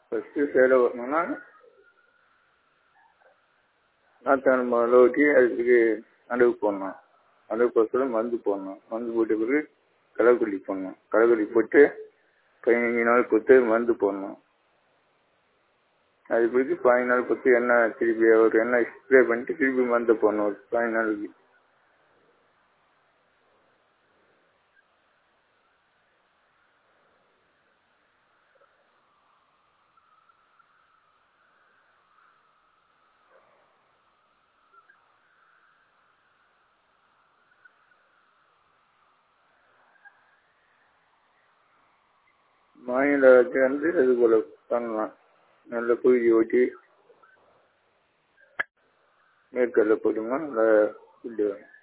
first சேலை வரணும்னா நாற்றாங்கால் முதல்ல ஒட்டி அதுக்கு நடவு போடணும் நடவுக்கோசரம் மருந்து போடணும் மருந்து போட்ட பிறகு களைக்கொல்லி போடணும் களைக்கொல்லி போட்டு பதினஞ்சு நாள் பொறுத்து மருந்து போடணும் அது பிறகு பதினஞ்சு நாள் பொறுத்து எண்ணெய் திருப்பி ஒரு எண்ணெய் ஸ்ப்ரே பண்ணிட்டு திருப்பி மருந்து போடணும் ஒரு பதினஞ்சு நாளைக்கு மாநில அரசு வந்து இது போல் பண்ணலாம் நல்ல குருவி ஓட்டி மேற்கல்ல போட்டோம்னா நல்லா ஃபுட்டு வரும்